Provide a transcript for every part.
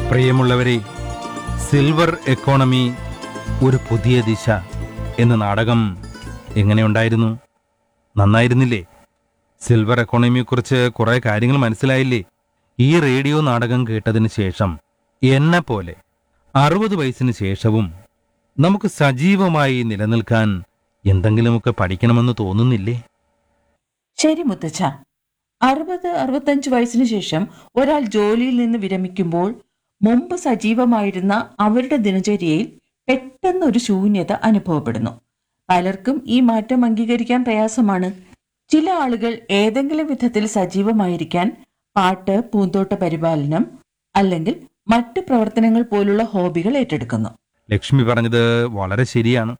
പ്രിയമുള്ളവരെ silver economy ഒരു പുതിയ ദിശ എന്ന നാടകം എങ്ങനെയുണ്ടായിരുന്നു നന്നായിരുന്നില്ലേ സിൽവർ എക്കോണമിയെക്കുറിച്ച് കുറേ കാര്യങ്ങൾ മനസ്സിലായില്ലേ ഈ റേഡിയോ നാടകം കേട്ടതിന് ശേഷം എന്നെ പോലെ അറുപത് വയസ്സിന് ശേഷവും നമുക്ക് സജീവമായി നിലനിൽക്കാൻ എന്തെങ്കിലുമൊക്കെ പഠിക്കണമെന്ന് തോന്നുന്നില്ലേ ശരി മുത്തച്ഛ അറുപത് അറുപത്തഞ്ച് വയസ്സിന് ശേഷം ഒരാൾ ജോലിയിൽ നിന്ന് വിരമിക്കുമ്പോൾ മുമ്പ് സജീവമായിരുന്ന അവരുടെ ദിനചര്യയിൽ പെട്ടെന്ന് ഒരു ശൂന്യത അനുഭവപ്പെടുന്നു പലർക്കും ഈ മാറ്റം അംഗീകരിക്കാൻ പ്രയാസമാണ് ചില ആളുകൾ ഏതെങ്കിലും വിധത്തിൽ സജീവമായിരിക്കാൻ പാട്ട് പൂന്തോട്ട പരിപാലനം അല്ലെങ്കിൽ മറ്റ് പ്രവർത്തനങ്ങൾ പോലുള്ള ഹോബികൾ ഏറ്റെടുക്കുന്നു ലക്ഷ്മി പറഞ്ഞത് വളരെ ശരിയാണ്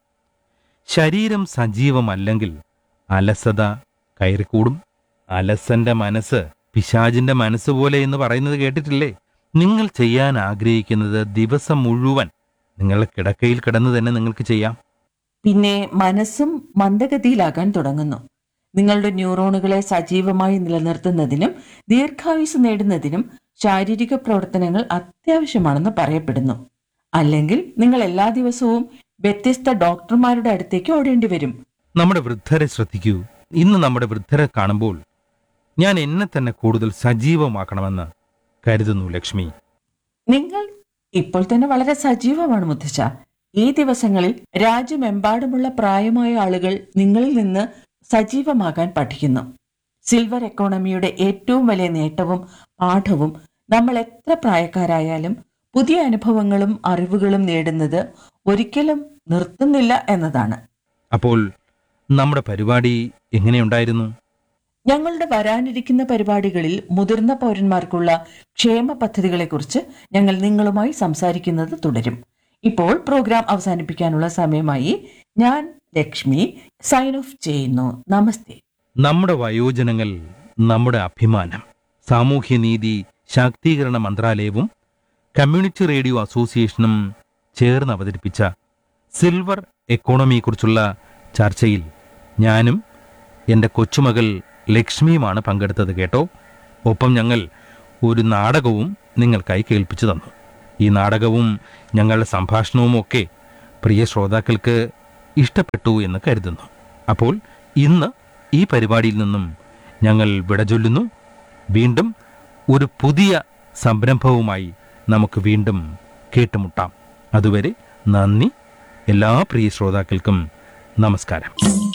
ശരീരം സജീവമല്ലെങ്കിൽ അലസത കയറിക്കൂടും അലസന്റെ മനസ്സ് പിശാചിന്റെ മനസ്സ് പോലെ എന്ന് പറയുന്നത് കേട്ടിട്ടില്ലേ നിങ്ങൾ ചെയ്യാൻ ആഗ്രഹിക്കുന്നത് ദിവസം മുഴുവൻ നിങ്ങളുടെ കിടക്കയിൽ കിടന്ന് തന്നെ നിങ്ങൾക്ക് ചെയ്യാം പിന്നെ മനസ്സും മന്ദഗതിയിലാകാൻ തുടങ്ങുന്നു നിങ്ങളുടെ ന്യൂറോണുകളെ സജീവമായി നിലനിർത്തുന്നതിനും ദീർഘായുസ് നേടുന്നതിനും ശാരീരിക പ്രവർത്തനങ്ങൾ അത്യാവശ്യമാണെന്ന് പറയപ്പെടുന്നു അല്ലെങ്കിൽ നിങ്ങൾ എല്ലാ ദിവസവും വ്യത്യസ്ത ഡോക്ടർമാരുടെ അടുത്തേക്ക് ഓടേണ്ടി വരും നമ്മുടെ വൃദ്ധരെ ശ്രദ്ധിക്കൂ ഇന്ന് നമ്മുടെ വൃദ്ധരെ കാണുമ്പോൾ ഞാൻ എന്നെ തന്നെ കൂടുതൽ സജീവമാക്കണമെന്ന് കരുതുന്നു ലക്ഷ്മി നിങ്ങൾ ഇപ്പോൾ തന്നെ വളരെ സജീവമാണ് മുത്തച്ഛ ഈ ദിവസങ്ങളിൽ രാജ്യമെമ്പാടുമുള്ള പ്രായമായ ആളുകൾ നിങ്ങളിൽ നിന്ന് സജീവമാകാൻ പഠിക്കുന്നു സിൽവർ എക്കോണമിയുടെ ഏറ്റവും വലിയ നേട്ടവും പാഠവും നമ്മൾ എത്ര പ്രായക്കാരായാലും പുതിയ അനുഭവങ്ങളും അറിവുകളും നേടുന്നത് ഒരിക്കലും നിർത്തുന്നില്ല എന്നതാണ് അപ്പോൾ നമ്മുടെ പരിപാടി എങ്ങനെയുണ്ടായിരുന്നു ഞങ്ങളുടെ വരാനിരിക്കുന്ന പരിപാടികളിൽ മുതിർന്ന പൗരന്മാർക്കുള്ള ക്ഷേമ പദ്ധതികളെക്കുറിച്ച് ഞങ്ങൾ നിങ്ങളുമായി സംസാരിക്കുന്നത് തുടരും ഇപ്പോൾ പ്രോഗ്രാം അവസാനിപ്പിക്കാനുള്ള സമയമായി ഞാൻ ലക്ഷ്മി സൈൻ ഓഫ് ചെയ്യുന്നു നമസ്തേ നമ്മുടെ വയോജനങ്ങൾ നമ്മുടെ അഭിമാനം സാമൂഹ്യനീതി ശാക്തീകരണ മന്ത്രാലയവും കമ്മ്യൂണിറ്റി റേഡിയോ അസോസിയേഷനും ചേർന്ന് അവതരിപ്പിച്ച സിൽവർ എക്കോണമിയെക്കുറിച്ചുള്ള ചർച്ചയിൽ ഞാനും എൻ്റെ കൊച്ചുമകൾ ലക്ഷ്മിയുമാണ് പങ്കെടുത്തത് കേട്ടോ ഒപ്പം ഞങ്ങൾ ഒരു നാടകവും നിങ്ങൾക്കായി കേൾപ്പിച്ചു തന്നു ഈ നാടകവും ഞങ്ങളുടെ സംഭാഷണവും ഒക്കെ പ്രിയ ശ്രോതാക്കൾക്ക് ഇഷ്ടപ്പെട്ടു എന്ന് കരുതുന്നു അപ്പോൾ ഇന്ന് ഈ പരിപാടിയിൽ നിന്നും ഞങ്ങൾ വിട ചൊല്ലുന്നു വീണ്ടും ഒരു പുതിയ സംരംഭവുമായി നമുക്ക് വീണ്ടും കേട്ടുമുട്ടാം അതുവരെ നന്ദി എല്ലാ പ്രിയ ശ്രോതാക്കൾക്കും നമസ്കാരം